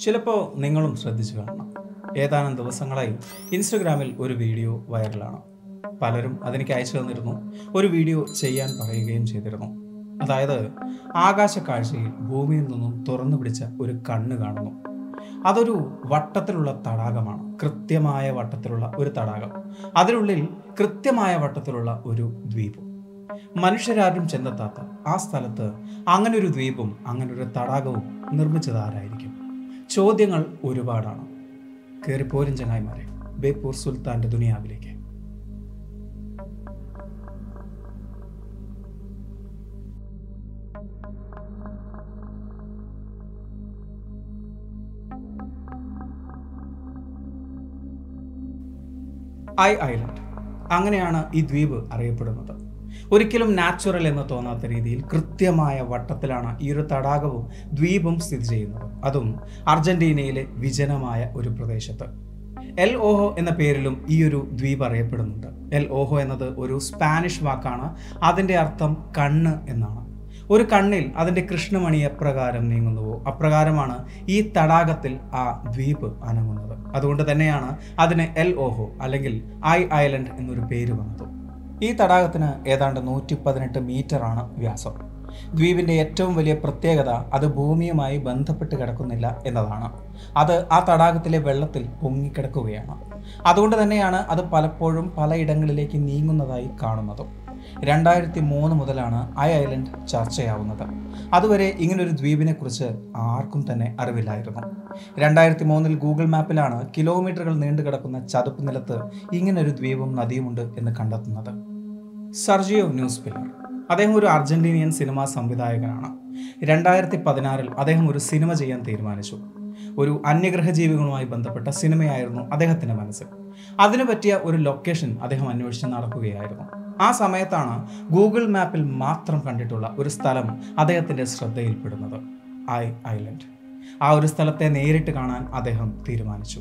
ചിലപ്പോൾ നിങ്ങളും ശ്രദ്ധിച്ചു കാണണം ഏതാനും ദിവസങ്ങളായി ഇൻസ്റ്റഗ്രാമിൽ ഒരു വീഡിയോ വൈറലാണ് പലരും അതെനിക്ക് അയച്ചു തന്നിരുന്നു ഒരു വീഡിയോ ചെയ്യാൻ പറയുകയും ചെയ്തിരുന്നു അതായത് ആകാശ കാഴ്ചയിൽ ഭൂമിയിൽ നിന്നും തുറന്നു പിടിച്ച ഒരു കണ്ണ് കാണുന്നു അതൊരു വട്ടത്തിലുള്ള തടാകമാണ് കൃത്യമായ വട്ടത്തിലുള്ള ഒരു തടാകം അതിനുള്ളിൽ കൃത്യമായ വട്ടത്തിലുള്ള ഒരു ദ്വീപും മനുഷ്യരാരും ചെന്നെത്താത്ത ആ സ്ഥലത്ത് അങ്ങനെ ഒരു ദ്വീപും അങ്ങനെ ഒരു തടാകവും നിർമ്മിച്ചത് ആരായിരിക്കും ചോദ്യങ്ങൾ ഒരുപാടാണ് കയറിപ്പോരും ചങ്ങായിമാരെ ബേപ്പൂർ സുൽത്താന്റെ ദുനിയാവിലേക്ക് ഐ ഐലൻഡ് അങ്ങനെയാണ് ഈ ദ്വീപ് അറിയപ്പെടുന്നത് ഒരിക്കലും നാച്ചുറൽ എന്ന് തോന്നാത്ത രീതിയിൽ കൃത്യമായ വട്ടത്തിലാണ് ഈ ഒരു തടാകവും ദ്വീപും സ്ഥിതി ചെയ്യുന്നത് അതും അർജന്റീനയിലെ വിജനമായ ഒരു പ്രദേശത്ത് എൽ ഓഹോ എന്ന പേരിലും ഈ ഒരു ദ്വീപ് അറിയപ്പെടുന്നുണ്ട് എൽ ഓഹോ എന്നത് ഒരു സ്പാനിഷ് വാക്കാണ് അതിൻ്റെ അർത്ഥം കണ്ണ് എന്നാണ് ഒരു കണ്ണിൽ അതിൻ്റെ കൃഷ്ണമണി എപ്രകാരം നീങ്ങുന്നുവോ അപ്രകാരമാണ് ഈ തടാകത്തിൽ ആ ദ്വീപ് അനങ്ങുന്നത് അതുകൊണ്ട് തന്നെയാണ് അതിന് എൽ ഓഹോ അല്ലെങ്കിൽ ഐ ഐലൻഡ് എന്നൊരു പേര് വന്നത് ഈ തടാകത്തിന് ഏതാണ്ട് നൂറ്റി പതിനെട്ട് മീറ്ററാണ് വ്യാസം ദ്വീപിൻ്റെ ഏറ്റവും വലിയ പ്രത്യേകത അത് ഭൂമിയുമായി ബന്ധപ്പെട്ട് കിടക്കുന്നില്ല എന്നതാണ് അത് ആ തടാകത്തിലെ വെള്ളത്തിൽ പൊങ്ങിക്കിടക്കുകയാണ് അതുകൊണ്ട് തന്നെയാണ് അത് പലപ്പോഴും പലയിടങ്ങളിലേക്ക് നീങ്ങുന്നതായി കാണുന്നതും രണ്ടായിരത്തി മൂന്ന് മുതലാണ് ഐ ഐലൻഡ് ചർച്ചയാവുന്നത് അതുവരെ ഇങ്ങനൊരു ദ്വീപിനെ കുറിച്ച് ആർക്കും തന്നെ അറിവില്ലായിരുന്നു രണ്ടായിരത്തി മൂന്നിൽ ഗൂഗിൾ മാപ്പിലാണ് കിലോമീറ്ററുകൾ നീണ്ടു കിടക്കുന്ന ചതുപ്പ് നിലത്ത് ഇങ്ങനൊരു ദ്വീപും നദിയുമുണ്ട് എന്ന് കണ്ടെത്തുന്നത് സർജിയോ ന്യൂസ് പില്ലർ അദ്ദേഹം ഒരു അർജന്റീനിയൻ സിനിമാ സംവിധായകനാണ് രണ്ടായിരത്തി പതിനാറിൽ അദ്ദേഹം ഒരു സിനിമ ചെയ്യാൻ തീരുമാനിച്ചു ഒരു അന്യഗ്രഹ ജീവികളുമായി ബന്ധപ്പെട്ട സിനിമയായിരുന്നു അദ്ദേഹത്തിന്റെ മനസ്സിൽ അതിനു പറ്റിയ ഒരു ലൊക്കേഷൻ അദ്ദേഹം അന്വേഷിച്ച് നടക്കുകയായിരുന്നു ആ സമയത്താണ് ഗൂഗിൾ മാപ്പിൽ മാത്രം കണ്ടിട്ടുള്ള ഒരു സ്ഥലം അദ്ദേഹത്തിന്റെ ശ്രദ്ധയിൽപ്പെടുന്നത് ഐ ഐലൻഡ് ആ ഒരു സ്ഥലത്തെ നേരിട്ട് കാണാൻ അദ്ദേഹം തീരുമാനിച്ചു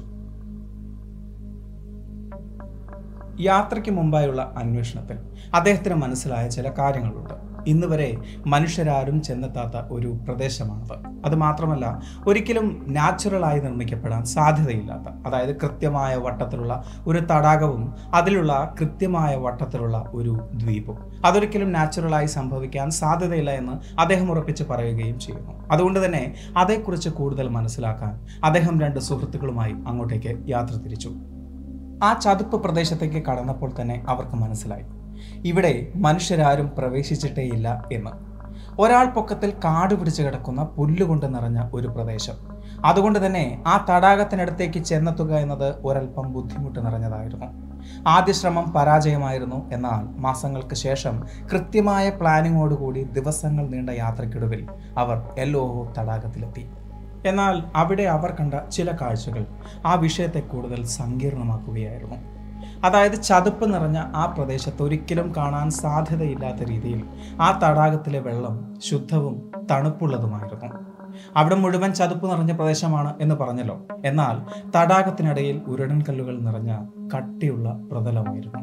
യാത്രയ്ക്ക് മുമ്പായുള്ള അന്വേഷണത്തിൽ അദ്ദേഹത്തിന് മനസ്സിലായ ചില കാര്യങ്ങളുണ്ട് ഇന്ന് വരെ മനുഷ്യരാരും ചെന്നെത്താത്ത ഒരു പ്രദേശമാണത് അത് മാത്രമല്ല ഒരിക്കലും നാച്ചുറലായി നിർമ്മിക്കപ്പെടാൻ സാധ്യതയില്ലാത്ത അതായത് കൃത്യമായ വട്ടത്തിലുള്ള ഒരു തടാകവും അതിലുള്ള കൃത്യമായ വട്ടത്തിലുള്ള ഒരു ദ്വീപും അതൊരിക്കലും നാച്ചുറലായി സംഭവിക്കാൻ സാധ്യതയില്ല എന്ന് അദ്ദേഹം ഉറപ്പിച്ച് പറയുകയും ചെയ്യുന്നു അതുകൊണ്ട് തന്നെ അതേക്കുറിച്ച് കൂടുതൽ മനസ്സിലാക്കാൻ അദ്ദേഹം രണ്ട് സുഹൃത്തുക്കളുമായി അങ്ങോട്ടേക്ക് യാത്ര തിരിച്ചു ആ ചതുപ്പ് പ്രദേശത്തേക്ക് കടന്നപ്പോൾ തന്നെ അവർക്ക് മനസ്സിലായി ഇവിടെ മനുഷ്യരാരും പ്രവേശിച്ചിട്ടേയില്ല എന്ന് ഒരാൾ പൊക്കത്തിൽ കാട് പിടിച്ചു കിടക്കുന്ന പുല്ലുകൊണ്ട് നിറഞ്ഞ ഒരു പ്രദേശം അതുകൊണ്ട് തന്നെ ആ തടാകത്തിനടുത്തേക്ക് ചെന്നെത്തുക എന്നത് ഒരൽപ്പം ബുദ്ധിമുട്ട് നിറഞ്ഞതായിരുന്നു ആദ്യ ശ്രമം പരാജയമായിരുന്നു എന്നാൽ മാസങ്ങൾക്ക് ശേഷം കൃത്യമായ പ്ലാനിങ്ങോടുകൂടി ദിവസങ്ങൾ നീണ്ട യാത്രയ്ക്കൊടുവിൽ അവർ എല്ലോഹോ തടാകത്തിലെത്തി എന്നാൽ അവിടെ അവർ കണ്ട ചില കാഴ്ചകൾ ആ വിഷയത്തെ കൂടുതൽ സങ്കീർണമാക്കുകയായിരുന്നു അതായത് ചതുപ്പ് നിറഞ്ഞ ആ പ്രദേശത്ത് ഒരിക്കലും കാണാൻ സാധ്യതയില്ലാത്ത രീതിയിൽ ആ തടാകത്തിലെ വെള്ളം ശുദ്ധവും തണുപ്പുള്ളതുമായിരുന്നു അവിടെ മുഴുവൻ ചതുപ്പ് നിറഞ്ഞ പ്രദേശമാണ് എന്ന് പറഞ്ഞല്ലോ എന്നാൽ തടാകത്തിനിടയിൽ ഉരുടൻ കല്ലുകൾ നിറഞ്ഞ കട്ടിയുള്ള പ്രതലമായിരുന്നു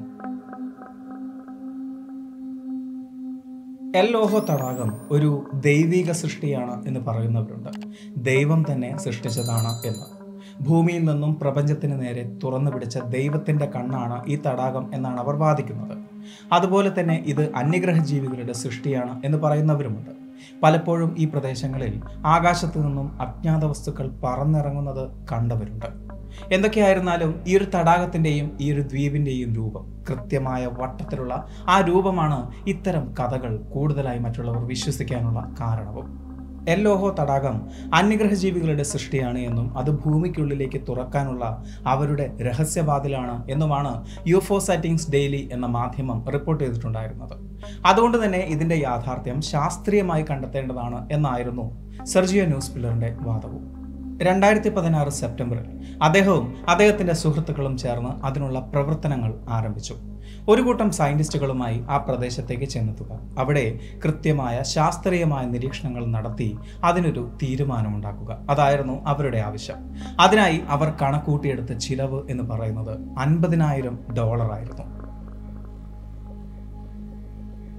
എല്ലോഹോ തടാകം ഒരു ദൈവിക സൃഷ്ടിയാണ് എന്ന് പറയുന്നവരുണ്ട് ദൈവം തന്നെ സൃഷ്ടിച്ചതാണ് എന്ന് ഭൂമിയിൽ നിന്നും പ്രപഞ്ചത്തിന് നേരെ തുറന്നു പിടിച്ച ദൈവത്തിന്റെ കണ്ണാണ് ഈ തടാകം എന്നാണ് അവർ വാദിക്കുന്നത് അതുപോലെ തന്നെ ഇത് അന്യഗ്രഹ ജീവികളുടെ സൃഷ്ടിയാണ് എന്ന് പറയുന്നവരുമുണ്ട് പലപ്പോഴും ഈ പ്രദേശങ്ങളിൽ ആകാശത്തു നിന്നും അജ്ഞാത വസ്തുക്കൾ പറന്നിറങ്ങുന്നത് കണ്ടവരുണ്ട് എന്തൊക്കെയായിരുന്നാലും ഈ ഒരു തടാകത്തിൻ്റെയും ഈ ഒരു ദ്വീപിൻ്റെയും രൂപം കൃത്യമായ വട്ടത്തിലുള്ള ആ രൂപമാണ് ഇത്തരം കഥകൾ കൂടുതലായി മറ്റുള്ളവർ വിശ്വസിക്കാനുള്ള കാരണവും എല്ലോഹോ തടാകം അന്യഗ്രഹ ജീവികളുടെ സൃഷ്ടിയാണ് എന്നും അത് ഭൂമിക്കുള്ളിലേക്ക് തുറക്കാനുള്ള അവരുടെ രഹസ്യവാതിലാണ് എന്നുമാണ് യുഫോ സൈറ്റിംഗ്സ് ഡെയിലി എന്ന മാധ്യമം റിപ്പോർട്ട് ചെയ്തിട്ടുണ്ടായിരുന്നത് അതുകൊണ്ട് തന്നെ ഇതിന്റെ യാഥാർത്ഥ്യം ശാസ്ത്രീയമായി കണ്ടെത്തേണ്ടതാണ് എന്നായിരുന്നു സെർജിയോ ന്യൂസ് പില്ലറിന്റെ വാദവും രണ്ടായിരത്തി പതിനാറ് സെപ്റ്റംബറിൽ അദ്ദേഹവും അദ്ദേഹത്തിന്റെ സുഹൃത്തുക്കളും ചേർന്ന് അതിനുള്ള പ്രവർത്തനങ്ങൾ ആരംഭിച്ചു ഒരു കൂട്ടം സയന്റിസ്റ്റുകളുമായി ആ പ്രദേശത്തേക്ക് ചെന്നെത്തുക അവിടെ കൃത്യമായ ശാസ്ത്രീയമായ നിരീക്ഷണങ്ങൾ നടത്തി അതിനൊരു തീരുമാനമുണ്ടാക്കുക അതായിരുന്നു അവരുടെ ആവശ്യം അതിനായി അവർ കണക്കൂട്ടിയെടുത്ത ചിലവ് എന്ന് പറയുന്നത് അൻപതിനായിരം ഡോളറായിരുന്നു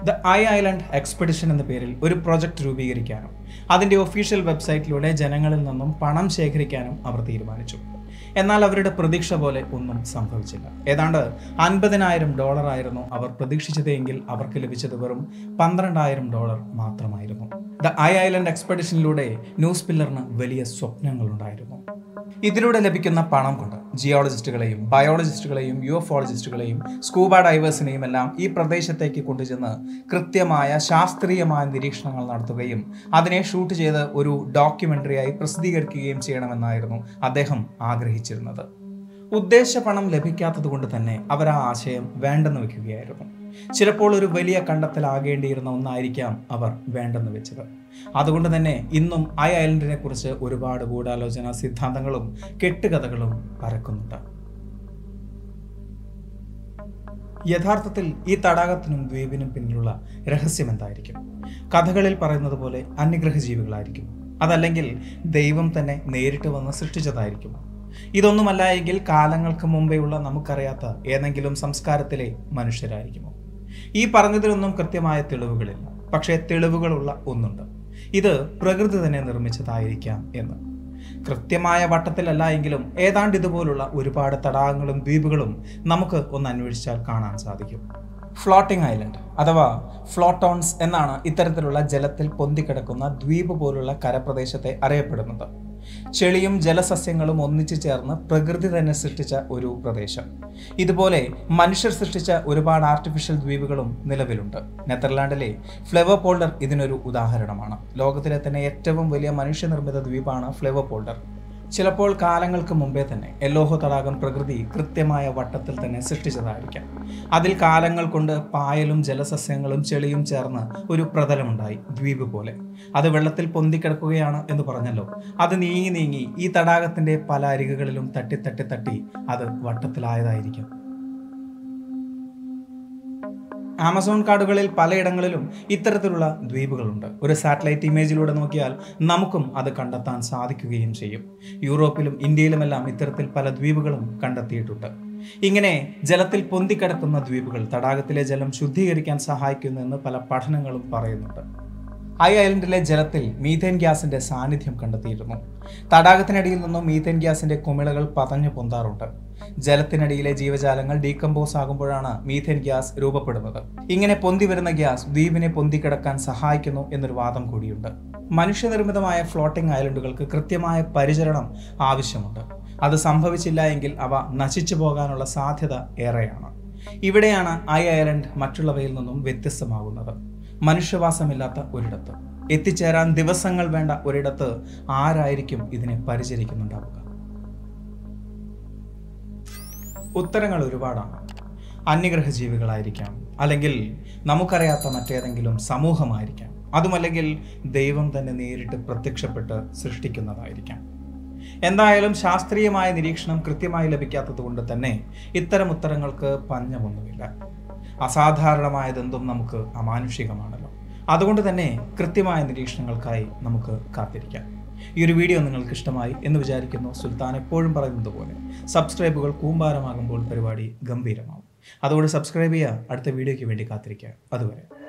ദ ഐ ഐലൻഡ് എക്സ്പെഡിഷൻ എന്ന പേരിൽ ഒരു പ്രൊജക്ട് രൂപീകരിക്കാനും അതിൻ്റെ ഒഫീഷ്യൽ വെബ്സൈറ്റിലൂടെ ജനങ്ങളിൽ നിന്നും പണം ശേഖരിക്കാനും അവർ തീരുമാനിച്ചു എന്നാൽ അവരുടെ പ്രതീക്ഷ പോലെ ഒന്നും സംഭവിച്ചില്ല ഏതാണ്ട് അൻപതിനായിരം ഡോളർ ആയിരുന്നു അവർ പ്രതീക്ഷിച്ചതെങ്കിൽ അവർക്ക് ലഭിച്ചത് വെറും പന്ത്രണ്ടായിരം ഡോളർ മാത്രമായിരുന്നു ദ ഐ ഐലൻഡ് എക്സ്പെഡിഷനിലൂടെ ന്യൂസ് പില്ലറിന് വലിയ സ്വപ്നങ്ങളുണ്ടായിരുന്നു ഇതിലൂടെ ലഭിക്കുന്ന പണം കൊണ്ട് ജിയോളജിസ്റ്റുകളെയും ബയോളജിസ്റ്റുകളെയും യുഎഫോളജിസ്റ്റുകളെയും സ്കൂബ ഡൈവേഴ്സിനെയും എല്ലാം ഈ പ്രദേശത്തേക്ക് കൊണ്ടുചെന്ന് കൃത്യമായ ശാസ്ത്രീയമായ നിരീക്ഷണങ്ങൾ നടത്തുകയും അതിനെ ഷൂട്ട് ചെയ്ത് ഒരു ഡോക്യുമെന്ററിയായി പ്രസിദ്ധീകരിക്കുകയും ചെയ്യണമെന്നായിരുന്നു അദ്ദേഹം ആഗ്രഹിച്ചിരുന്നത് ഉദ്ദേശ പണം ലഭിക്കാത്തത് കൊണ്ട് തന്നെ അവർ ആ ആശയം വേണ്ടെന്ന് വെക്കുകയായിരുന്നു ചിലപ്പോൾ ഒരു വലിയ കണ്ടെത്തലാകേണ്ടിയിരുന്ന ഒന്നായിരിക്കാം അവർ വേണ്ടെന്ന് വെച്ചത് അതുകൊണ്ട് തന്നെ ഇന്നും ഐ ഐലൻഡിനെ കുറിച്ച് ഒരുപാട് ഗൂഢാലോചന സിദ്ധാന്തങ്ങളും കെട്ടുകഥകളും പരക്കുന്നുണ്ട് യഥാർത്ഥത്തിൽ ഈ തടാകത്തിനും ദ്വീപിനും പിന്നിലുള്ള രഹസ്യം എന്തായിരിക്കും കഥകളിൽ പറയുന്നത് പോലെ അന്യഗ്രഹ ജീവികളായിരിക്കും അതല്ലെങ്കിൽ ദൈവം തന്നെ നേരിട്ട് വന്ന് സൃഷ്ടിച്ചതായിരിക്കുമോ ഇതൊന്നുമല്ല എങ്കിൽ കാലങ്ങൾക്ക് മുമ്പേയുള്ള നമുക്കറിയാത്ത ഏതെങ്കിലും സംസ്കാരത്തിലെ മനുഷ്യരായിരിക്കുമോ ഈ പറഞ്ഞതിലൊന്നും കൃത്യമായ തെളിവുകളില്ല പക്ഷേ തെളിവുകളുള്ള ഒന്നുണ്ട് ഇത് പ്രകൃതി തന്നെ നിർമ്മിച്ചതായിരിക്കാം എന്ന് കൃത്യമായ വട്ടത്തിലല്ല എങ്കിലും ഏതാണ്ട് ഇതുപോലുള്ള ഒരുപാട് തടാകങ്ങളും ദ്വീപുകളും നമുക്ക് ഒന്ന് അന്വേഷിച്ചാൽ കാണാൻ സാധിക്കും ഫ്ലോട്ടിംഗ് ഐലൻഡ് അഥവാ ഫ്ലോട്ടോൺസ് എന്നാണ് ഇത്തരത്തിലുള്ള ജലത്തിൽ പൊന്തിക്കിടക്കുന്ന ദ്വീപ് പോലുള്ള കരപ്രദേശത്തെ അറിയപ്പെടുന്നത് ചെളിയും ജലസസ്യങ്ങളും ഒന്നിച്ചു ചേർന്ന് പ്രകൃതി തന്നെ സൃഷ്ടിച്ച ഒരു പ്രദേശം ഇതുപോലെ മനുഷ്യർ സൃഷ്ടിച്ച ഒരുപാട് ആർട്ടിഫിഷ്യൽ ദ്വീപുകളും നിലവിലുണ്ട് നെതർലാൻഡിലെ ഫ്ലെവർ പോൾഡർ ഇതിനൊരു ഉദാഹരണമാണ് ലോകത്തിലെ തന്നെ ഏറ്റവും വലിയ മനുഷ്യനിർമ്മിത ദ്വീപാണ് ഫ്ലെവർ പോൾഡർ ചിലപ്പോൾ കാലങ്ങൾക്ക് മുമ്പേ തന്നെ എല്ലോഹോ തടാകം പ്രകൃതി കൃത്യമായ വട്ടത്തിൽ തന്നെ സൃഷ്ടിച്ചതായിരിക്കാം അതിൽ കാലങ്ങൾ കൊണ്ട് പായലും ജലസസ്യങ്ങളും ചെളിയും ചേർന്ന് ഒരു പ്രതലമുണ്ടായി ദ്വീപ് പോലെ അത് വെള്ളത്തിൽ പൊന്തിക്കിടക്കുകയാണ് എന്ന് പറഞ്ഞല്ലോ അത് നീങ്ങി നീങ്ങി ഈ തടാകത്തിന്റെ പല അരികുകളിലും തട്ടി തട്ടി തട്ടി അത് വട്ടത്തിലായതായിരിക്കും ആമസോൺ കാടുകളിൽ പലയിടങ്ങളിലും ഇത്തരത്തിലുള്ള ദ്വീപുകളുണ്ട് ഒരു സാറ്റലൈറ്റ് ഇമേജിലൂടെ നോക്കിയാൽ നമുക്കും അത് കണ്ടെത്താൻ സാധിക്കുകയും ചെയ്യും യൂറോപ്പിലും ഇന്ത്യയിലുമെല്ലാം ഇത്തരത്തിൽ പല ദ്വീപുകളും കണ്ടെത്തിയിട്ടുണ്ട് ഇങ്ങനെ ജലത്തിൽ പൊന്തിക്കിടക്കുന്ന ദ്വീപുകൾ തടാകത്തിലെ ജലം ശുദ്ധീകരിക്കാൻ സഹായിക്കുന്നുവെന്ന് പല പഠനങ്ങളും പറയുന്നുണ്ട് ഐ ഐലൻഡിലെ ജലത്തിൽ മീഥേൻ ഗ്യാസിന്റെ സാന്നിധ്യം കണ്ടെത്തിയിരുന്നു തടാകത്തിനടിയിൽ നിന്നും മീഥേൻ ഗ്യാസിന്റെ കുമിളകൾ പതഞ്ഞു പൊന്താറുണ്ട് ജലത്തിനടിയിലെ ജീവജാലങ്ങൾ ഡീകമ്പോസ് ആകുമ്പോഴാണ് മീഥേൻ ഗ്യാസ് രൂപപ്പെടുന്നത് ഇങ്ങനെ പൊന്തി വരുന്ന ഗ്യാസ് ദ്വീപിനെ പൊന്തിക്കിടക്കാൻ സഹായിക്കുന്നു എന്നൊരു വാദം കൂടിയുണ്ട് മനുഷ്യനിർമ്മിതമായ ഫ്ലോട്ടിംഗ് ഐലൻഡുകൾക്ക് കൃത്യമായ പരിചരണം ആവശ്യമുണ്ട് അത് സംഭവിച്ചില്ല എങ്കിൽ അവ നശിച്ചു പോകാനുള്ള സാധ്യത ഏറെയാണ് ഇവിടെയാണ് ഐ ഐലൻഡ് മറ്റുള്ളവയിൽ നിന്നും വ്യത്യസ്തമാകുന്നത് മനുഷ്യവാസമില്ലാത്ത ഒരിടത്ത് എത്തിച്ചേരാൻ ദിവസങ്ങൾ വേണ്ട ഒരിടത്ത് ആരായിരിക്കും ഇതിനെ പരിചരിക്കുന്നുണ്ടാവുക ഉത്തരങ്ങൾ ഒരുപാടാണ് അന്യഗ്രഹ ജീവികളായിരിക്കാം അല്ലെങ്കിൽ നമുക്കറിയാത്ത മറ്റേതെങ്കിലും സമൂഹമായിരിക്കാം അതുമല്ലെങ്കിൽ ദൈവം തന്നെ നേരിട്ട് പ്രത്യക്ഷപ്പെട്ട് സൃഷ്ടിക്കുന്നതായിരിക്കാം എന്തായാലും ശാസ്ത്രീയമായ നിരീക്ഷണം കൃത്യമായി ലഭിക്കാത്തത് കൊണ്ട് തന്നെ ഇത്തരം ഉത്തരങ്ങൾക്ക് പഞ്ഞമൊന്നുമില്ല അസാധാരണമായതെന്തും നമുക്ക് അമാനുഷികമാണല്ലോ അതുകൊണ്ട് തന്നെ കൃത്യമായ നിരീക്ഷണങ്ങൾക്കായി നമുക്ക് കാത്തിരിക്കാം ഈ ഒരു വീഡിയോ നിങ്ങൾക്ക് ഇഷ്ടമായി എന്ന് വിചാരിക്കുന്നു സുൽത്താൻ എപ്പോഴും പറയുന്നത് പോലെ സബ്സ്ക്രൈബുകൾ കൂമ്പാരമാകുമ്പോൾ പരിപാടി ഗംഭീരമാവും അതുകൊണ്ട് സബ്സ്ക്രൈബ് ചെയ്യുക അടുത്ത വീഡിയോയ്ക്ക് വേണ്ടി കാത്തിരിക്കുക അതുവരെ